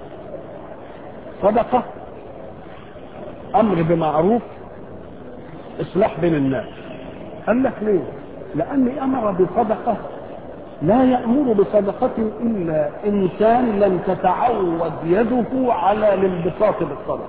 صدقة أمر بمعروف إصلاح بين الناس قال لك ليه؟ لأني أمر بصدقة لا يأمر بصدقة إلا إنسان لم تتعود يده على الانبساط بالصدقة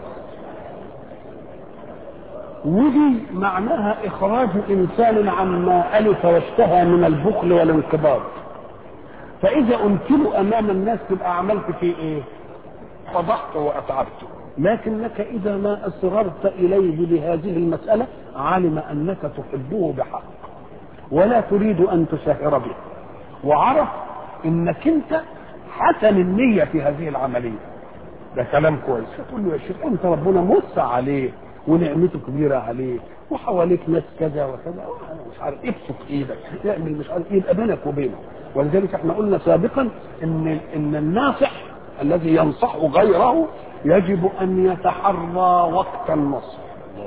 ودي معناها إخراج إنسان عما ألف واشتهى من البخل والانقباض فإذا أمثل أمام الناس تبقى عملت فيه إيه؟ فضحت وأتعبت لكنك إذا ما أصررت إليه بهذه المسألة علم أنك تحبه بحق ولا تريد أن تسهر به وعرف انك انت حسن النية في هذه العملية ده كلام كويس فتقول له يا شيخ انت ربنا موسع عليه ونعمته كبيرة عليه وحواليك ناس كذا وكذا مش عارف ابسط ايدك اعمل مش عارف يبقى بينك وبينه ولذلك احنا قلنا سابقا ان ان الناصح الذي ينصح غيره يجب ان يتحرى وقت النصح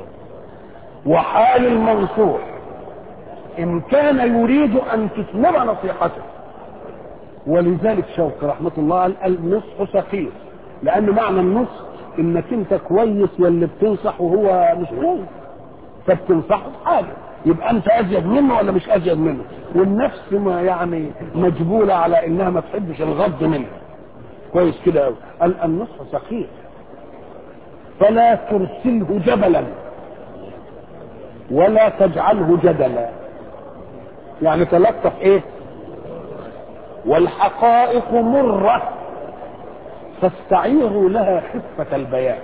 وحال المنصوح ان كان يريد ان تثمر نصيحته ولذلك شوقي رحمه الله قال النصح ثقيل لان معنى النصح انك انت كويس واللي بتنصح وهو مش كويس فبتنصحه بحاجه يبقى انت ازيد منه ولا مش ازيد منه والنفس ما يعني مجبوله على انها ما تحبش الغض منه كويس كده قوي قال النصح ثقيل فلا ترسله جبلا ولا تجعله جدلا يعني تلطف ايه والحقائق مره فاستعيروا لها خفه البيان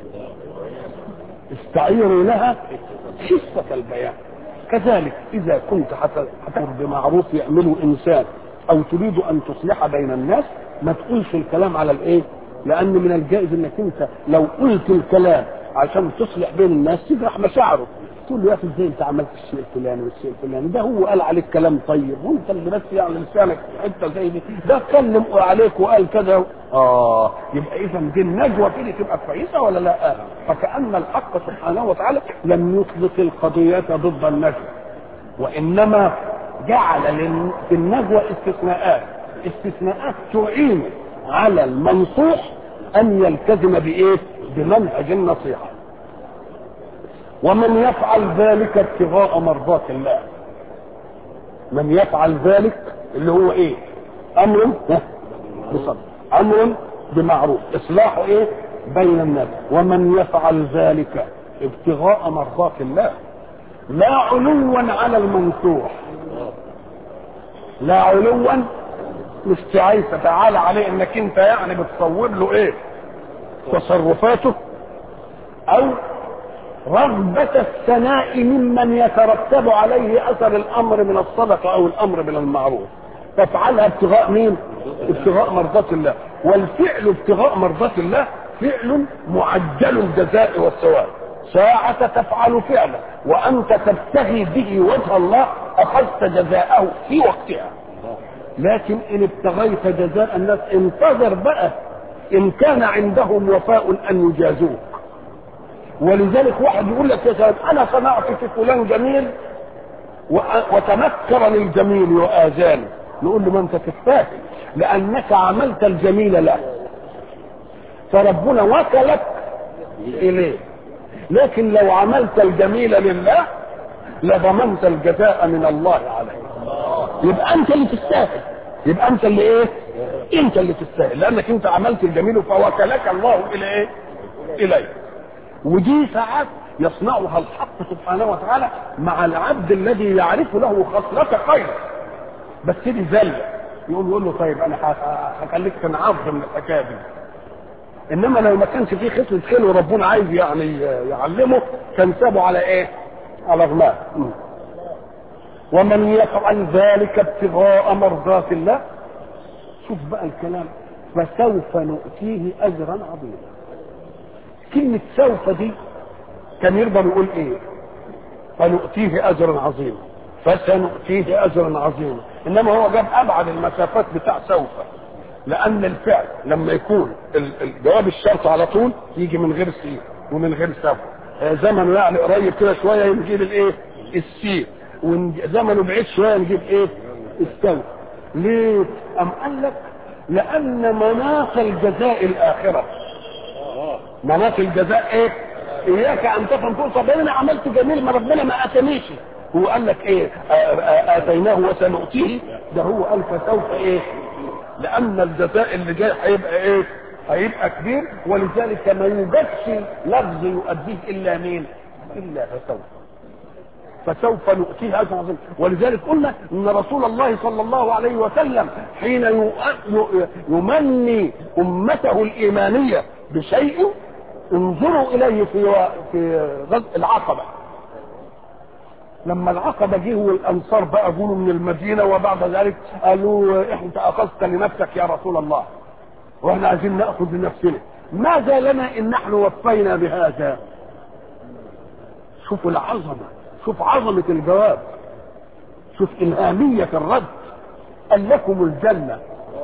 استعيروا لها خفة البيان كذلك إذا كنت هتأمر بمعروف يعمله إنسان أو تريد أن تصلح بين الناس ما تقولش الكلام على الإيه؟ لأن من الجائز إنك أنت لو قلت الكلام عشان تصلح بين الناس تجرح مشاعره تقول له يا اخي ازاي انت عملت الشيء الفلاني والشيء الفلاني ده هو قال عليك كلام طيب وانت اللي بس يعني لسانك في حته زي دي ده اتكلم عليك وقال كذا اه يبقى اذا دي النجوى كده تبقى كويسه ولا لا؟ فكان الحق سبحانه وتعالى لم يطلق القضيه ضد النجوى وانما جعل في النجوى استثناءات استثناءات تعين على المنصوح ان يلتزم بايه؟ بمنهج النصيحه ومن يفعل ذلك ابتغاء مرضات الله من يفعل ذلك اللي هو ايه امر بصدق امر بمعروف اصلاح ايه بين الناس ومن يفعل ذلك ابتغاء مرضات الله لا علوا على المنصوح لا علوا مش عايز تتعالى عليه انك انت يعني بتصور له ايه تصرفاته او رغبة الثناء ممن يترتب عليه أثر الأمر من الصدقة أو الأمر من المعروف تفعلها ابتغاء مين؟ ابتغاء مرضات الله والفعل ابتغاء مرضات الله فعل معجل الجزاء والثواب ساعة تفعل فعلا وأنت تبتغي به وجه الله أخذت جزاءه في وقتها لكن إن ابتغيت جزاء الناس انتظر بقى إن كان عندهم وفاء أن يجازوك ولذلك واحد يقول لك يا سلام انا صنعت في فلان جميل وتنكرني الجميل واذاني نقول له ما انت تستاهل لانك عملت الجميل له فربنا وكلك اليه لكن لو عملت الجميل لله لضمنت الجزاء من الله عليه يبقى انت اللي تستاهل يبقى انت اللي ايه انت اللي تستاهل لانك انت عملت الجميل فوكلك الله الى ايه اليه ودي ساعات يصنعها الحق سبحانه وتعالى مع العبد الذي يعرف له خصلة خير بس دي زل يقوم يقول له طيب انا هخليك تنعظ من الحكايه دي انما لو ما كانش فيه خصلة خير وربنا عايز يعني يعلمه كان سابه على ايه؟ على غماء ومن يفعل ذلك ابتغاء مرضات الله شوف بقى الكلام فسوف نؤتيه اجرا عظيما كلمة سوف دي كان يقدر يقول ايه فنؤتيه اجرا عظيما فسنؤتيه اجرا عظيما انما هو جاب ابعد المسافات بتاع سوف لان الفعل لما يكون الجواب الشرط على طول يجي من غير سين ومن غير سوف زمنه يعني قريب كده شويه نجيب الايه السين وزمنه بعيد شويه نجيب ايه السوف ليه ام قال لك لان مناط الجزاء الاخره مناط الجزاء ايه اياك ان تفهم تقول طب انا عملت جميل ما ربنا ما اتانيش هو قال لك ايه اتيناه وسنؤتيه ده هو قال فسوف ايه لان الجزاء اللي جاي هيبقى ايه هيبقى كبير ولذلك ما يوجدش لفظ يؤديه الا مين الا فسوف فسوف نؤتيه اجر عظيم ولذلك قلنا ان رسول الله صلى الله عليه وسلم حين يمني امته الايمانيه بشيء انظروا اليه في في غزو العقبه لما العقبه جه والانصار بقى جولوا من المدينه وبعد ذلك قالوا انت اخذت لنفسك يا رسول الله واحنا عايزين ناخذ لنفسنا ماذا لنا ان نحن وفينا بهذا شوفوا العظمه شوف عظمه الجواب شوف الهاميه الرد قال لكم الجنه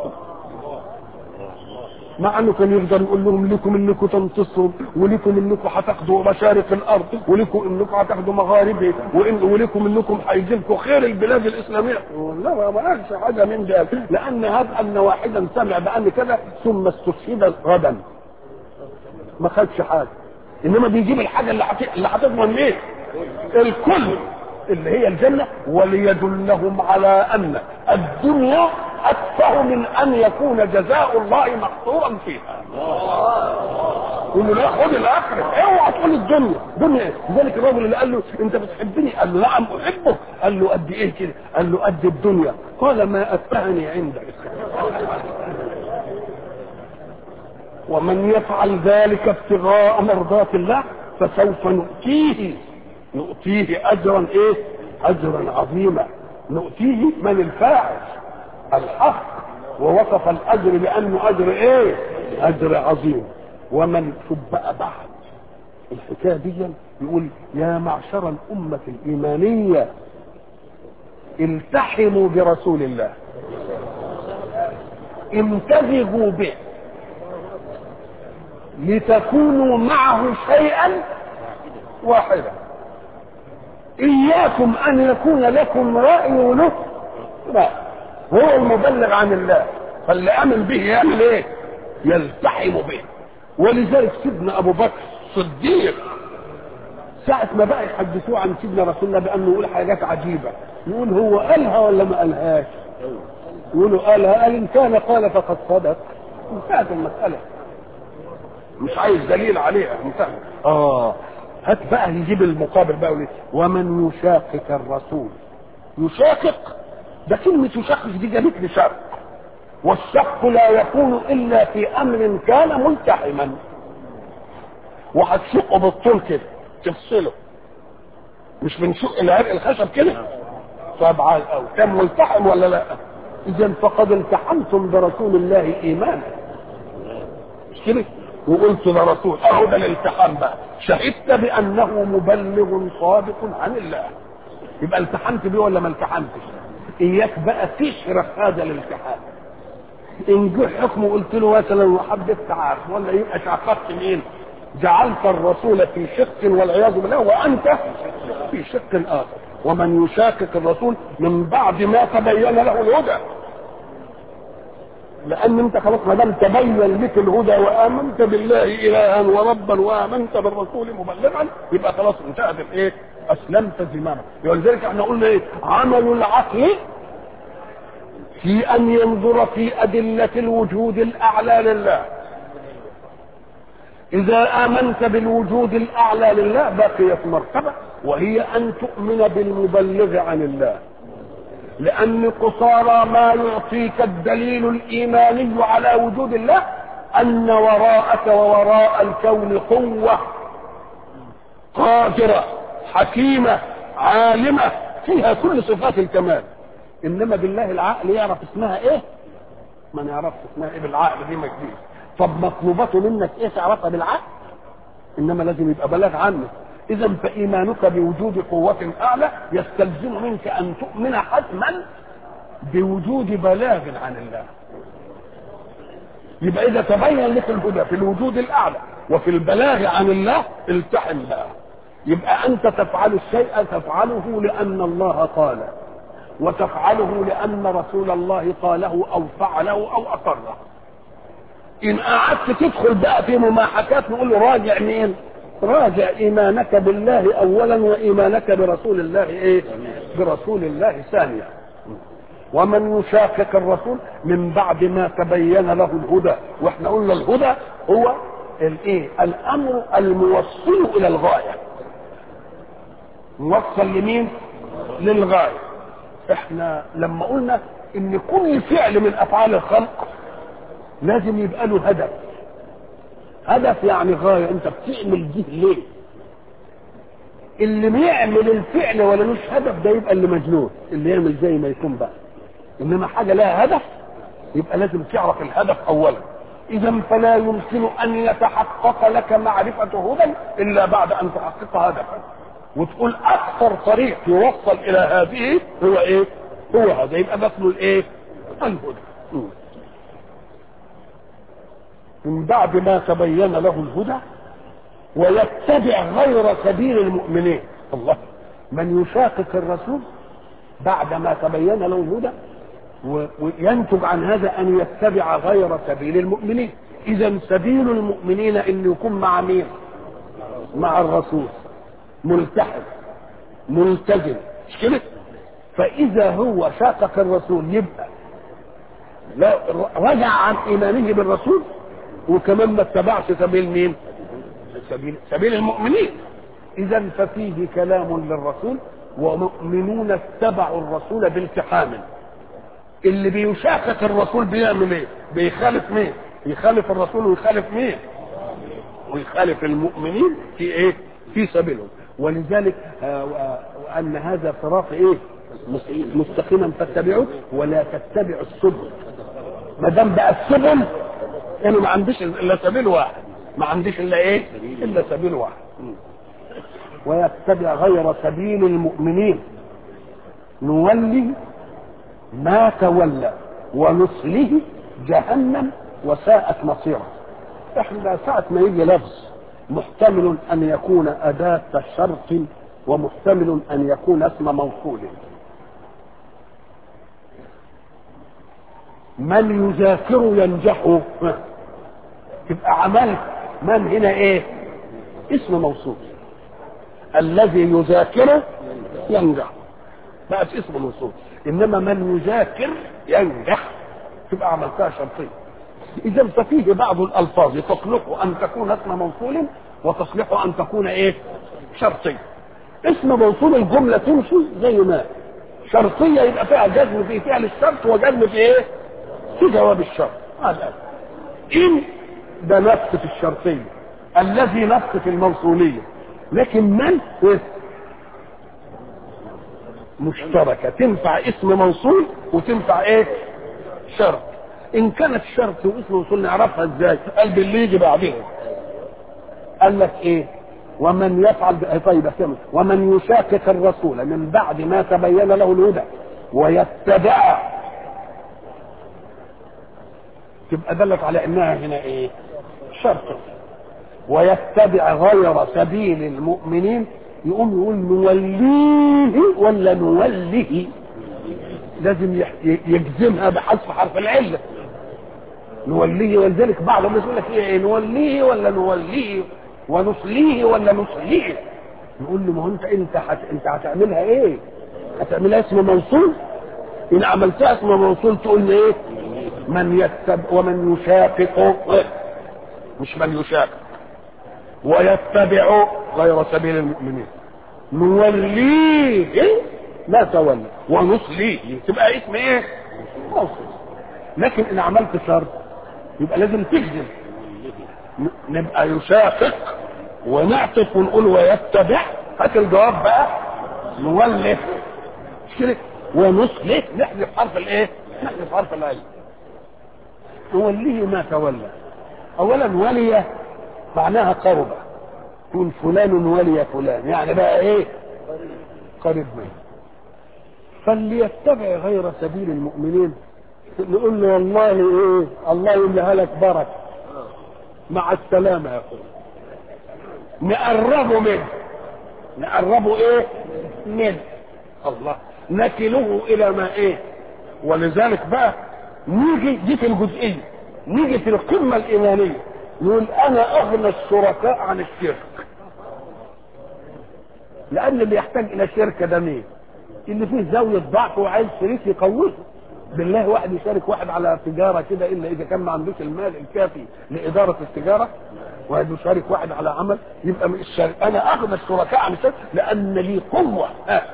مع انه كان يقدر يقول لهم لكم انكم تنتصروا ولكم انكم هتاخدوا مشارق الارض ولكم انكم هتاخدوا مغاربها وإن ولكم انكم هيجي لكم خير البلاد الاسلاميه لا ما قالش حاجه من ده لان هذا ان واحدا سمع بان كذا ثم استشهد غدا ما خدش حاجه انما بيجيب الحاجه اللي حت... اللي هتضمن ايه الكل اللي هي الجنة وليدلهم على أن الدنيا أكثر من أن يكون جزاء الله محصورا فيها يقول لا خد الآخرة اوعى تقول الدنيا دنيا لذلك الرجل اللي قال له أنت بتحبني قال له نعم أحبك قال له قد إيه كده قال له قد الدنيا قال ما أتهني عندك ومن يفعل ذلك ابتغاء مرضات الله فسوف نؤتيه نؤتيه اجرا ايه اجرا عظيما نؤتيه من الفاعل الحق ووصف الاجر بانه اجر ايه اجر عظيم ومن شوف بقى بعد الحكايه دي يقول يا معشر الامه الايمانيه التحموا برسول الله امتزجوا به لتكونوا معه شيئا واحدا اياكم ان يكون لكم راي وله لا هو المبلغ عن الله فاللي امن به يعمل ايه يلتحم به ولذلك سيدنا ابو بكر صديق ساعة ما بقى يحدثوه عن سيدنا رسول الله بأنه يقول حاجات عجيبة يقول هو قالها ولا ما قالهاش يقولوا قالها قال إن كان قال فقد صدق انتهت المسألة مش عايز دليل عليها انتهت اه هات بقى يجيب المقابل بقى وليه ومن يشاقق الرسول يشاقق ده كلمة يشاقق دي جابت لي شق والشق لا يكون إلا في أمر كان ملتحما وهتشقه بالطول كده تفصله مش بنشق العرق الخشب كده طب عال قوي كان ملتحم ولا لا اذا فقد التحمتم برسول الله ايمانا مش كده وقلت ده رسول اهو ده الالتحام بقى شهدت بانه مبلغ صادق عن الله يبقى التحمت بيه ولا ما التحمتش اياك بقى تشرح هذا الالتحام ان جه حكم قلت له مثلا وحبيت تعرف ولا يبقى شققت مين جعلت الرسول في شق والعياذ بالله وانت في شق اخر ومن يشاقق الرسول من بعد ما تبين له الهدى لان انت خلاص ما دام تبين لك الهدى وامنت بالله الها وربا وامنت بالرسول مبلغا يبقى خلاص انتهت الايه؟ اسلمت زمامك ولذلك احنا قلنا ايه؟ عمل العقل في ان ينظر في ادله الوجود الاعلى لله إذا آمنت بالوجود الأعلى لله بقيت مرتبة وهي أن تؤمن بالمبلغ عن الله لأن قصارى ما يعطيك الدليل الإيماني على وجود الله أن وراءك ووراء الكون قوة قادرة حكيمة عالمة فيها كل صفات الكمال إنما بالله العقل يعرف اسمها إيه؟ ما نعرفش اسمها إيه بالعقل دي مجديد طب مطلوباته منك ايه تعرفها بالعقل انما لازم يبقى بلاغ عنك اذا فايمانك بوجود قوة اعلى يستلزم منك ان تؤمن حتما بوجود بلاغ عن الله يبقى اذا تبين لك الهدى في الوجود الاعلى وفي البلاغ عن الله التحم بقى يبقى انت تفعل الشيء تفعله لان الله قال وتفعله لان رسول الله قاله او فعله او اقره ان قعدت تدخل بقى في مماحكات نقول له راجع مين راجع ايمانك بالله اولا وايمانك برسول الله ايه برسول الله ثانيا ومن يشاقق الرسول من بعد ما تبين له الهدى واحنا قلنا الهدى هو الايه الامر الموصل الى الغايه موصل لمين للغايه احنا لما قلنا ان كل فعل من افعال الخلق لازم يبقى له هدف هدف يعني غايه انت بتعمل دي ليه اللي بيعمل الفعل ولا مش هدف ده يبقى اللي مجنون اللي يعمل زي ما يكون بقى انما حاجه لها هدف يبقى لازم تعرف الهدف اولا اذا فلا يمكن ان يتحقق لك معرفه هدى الا بعد ان تحقق هدفا وتقول اكثر طريق يوصل الى هذه هو ايه هو هذا يبقى ده اسمه الايه الهدى من بعد ما تبين له الهدى ويتبع غير سبيل المؤمنين الله من يشاقق الرسول بعد ما تبين له الهدى وينتج عن هذا ان يتبع غير سبيل المؤمنين اذا سبيل المؤمنين ان يكون مع مين مع الرسول ملتحم ملتزم مش كده فاذا هو شاقق الرسول يبقى لا رجع عن ايمانه بالرسول وكمان ما اتبعش سبيل مين سبيل سبيل المؤمنين اذا ففيه كلام للرسول ومؤمنون اتبعوا الرسول بالتحام اللي بيشاقق الرسول بيعمل ايه بيخالف مين يخالف الرسول ويخالف مين ويخالف المؤمنين في ايه في سبيلهم ولذلك آه وان هذا صراط ايه مستقيما فاتبعوه ولا تتبعوا السبل ما دام بقى السبل انا ما عنديش الا سبيل واحد ما عنديش الا ايه الا سبيل واحد ويتبع غير سبيل المؤمنين نولي ما تولى ونصله جهنم وساءت مصيره احنا ساعة ما يجي لفظ محتمل ان يكون اداة شرط ومحتمل ان يكون اسم موصول من يذاكر ينجح تبقى عملت من هنا ايه اسم موصول الذي يذاكر ينجح بقت اسم موصول انما من يذاكر ينجح تبقى عملتها شرطيه اذا ففيه بعض الالفاظ تصلح ان تكون اسم موصول وتصلح ان تكون ايه شرطيه اسم موصول الجمله تمشي زي ما شرطيه يبقى فيها جزم في فعل الشرط وجزم في ايه في جواب الشرط هذا ان ده نفس في الشرطيه الذي نفس في الموصوليه لكن من مشتركه تنفع اسم موصول وتنفع ايه شرط ان كانت شرط واسم موصول نعرفها ازاي قال باللي يجي بعدها قال لك ايه ومن يفعل طيب احسن ومن يشاكك الرسول من بعد ما تبين له الهدى ويتبع تبقى دلت على انها هنا ايه شرط ويتبع غير سبيل المؤمنين يقوم يقول نوليه ولا نوله لازم يجزمها بحذف حرف العله نوليه ولذلك بعض الناس يقول لك ايه نوليه ولا نوليه ونصليه ولا نصليه نقول له ما هو انت انت حت... انت هتعملها ايه؟ هتعملها اسم موصول ان عملتها اسم موصول تقول لي ايه؟ من يتبع ومن يشاقق مش من يشاقق ويتبع غير سبيل المؤمنين نوليه ما تولى ونصليه تبقى اسم ايه؟ موصول لكن ان عملت شرط يبقى لازم تجزم نبقى يشاقق ونعطف ونقول ويتبع هات الجواب بقى نولف مش كده ونصلح نحذف حرف الايه؟ نحذف حرف العين نوليه ما تولى اولا ولي معناها قرب يكون فلان ولي فلان يعني بقى ايه؟ قريب منه فليتبع غير سبيل المؤمنين نقول له والله ايه الله يمليها لك بركه مع السلامه يا اخويا نقربه منه نقربه ايه منه الله نكله الى ما ايه ولذلك بقى نيجي دي في الجزئيه نيجي في القمه الايمانيه نقول انا اغنى الشركاء عن الشرك لان اللي يحتاج الى شركه ده مين اللي فيه زاويه ضعف وعايز شريك يقويه بالله واحد يشارك واحد على تجاره كده الا اذا كان ما عندوش المال الكافي لاداره التجاره واحد يشارك واحد على عمل يبقى من الشرك انا اغنى الشركاء عن الشرك لان لي قوه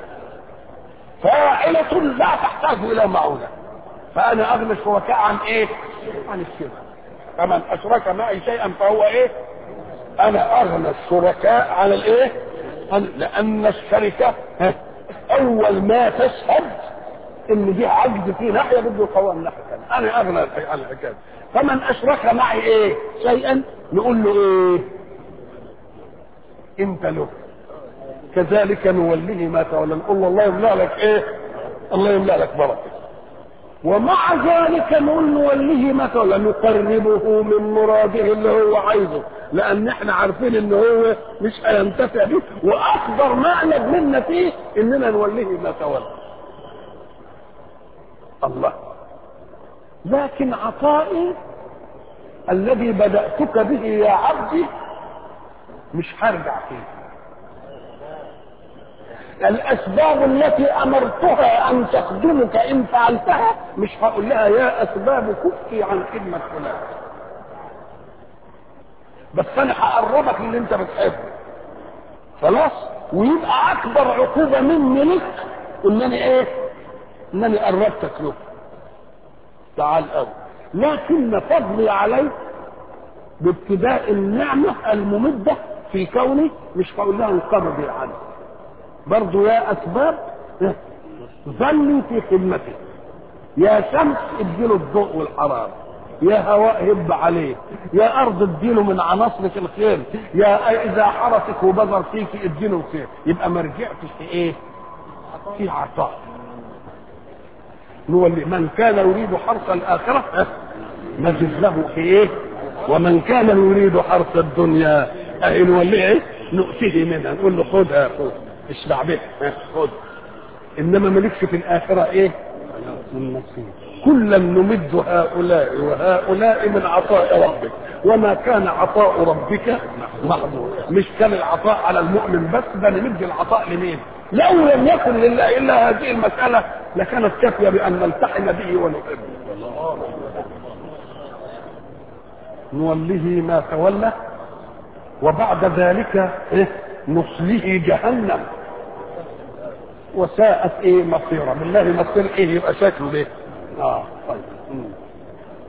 فاعلة لا تحتاج الى معونه فانا اغنى الشركاء عن ايه؟ عن الشرك فمن اشرك معي شيئا فهو ايه؟ انا اغنى الشركاء عن الايه؟ عن لان الشركه اول ما تشهد ان دي عجز في ناحيه بده يقوم من ناحيه ثانيه انا اغنى عن الحكايه فمن اشرك معي ايه شيئا نقول له ايه انت له كذلك نوليه ما تولى نقول له الله يملا لك ايه الله يملا لك بركه ومع ذلك نقول نوليه ما تولى نقربه من مراده اللي هو عايزه لان احنا عارفين ان هو مش هينتفع به واكبر معنى منا فيه اننا نوليه ما تولى الله لكن عطائي الذي بدأتك به يا عبدي مش هرجع فيه الاسباب التي امرتها ان تخدمك ان فعلتها مش هقول لها يا اسباب كفي عن خدمه فلان بس انا هقربك للي انت بتحبه خلاص ويبقى اكبر عقوبه مني لك انني ايه انني قربتك له تعال قوي لكن فضلي عليك بابتداء النعمه الممده في كوني مش هقول لها انقبضي عني برضو يا اسباب ظلي في خدمتي يا شمس اديله الضوء والحراره يا هواء هب عليه يا ارض اديله من عناصرك الخير يا اذا حرسك وبذر فيك اديله الخير يبقى ما رجعتش في ايه في عطاء نولي من كان يريد حرث الاخره نجد له في ايه ومن كان يريد حرث الدنيا اهي نوليه ايه نؤتيه منها نقول له خدها خد اشبع بها خد انما مالكش في الاخره ايه من نصيب كلا نمد هؤلاء وهؤلاء من عطاء ربك وما كان عطاء ربك محظورا مش كان العطاء على المؤمن بس ده نمد العطاء لمين لو لم يكن لله الا هذه المساله لكانت كافيه بان نلتحم به ونحبه نوليه ما تولى وبعد ذلك إيه؟ نصله جهنم وساءت ايه مصيرا بالله مصير ايه يبقى شكله ايه اه طيب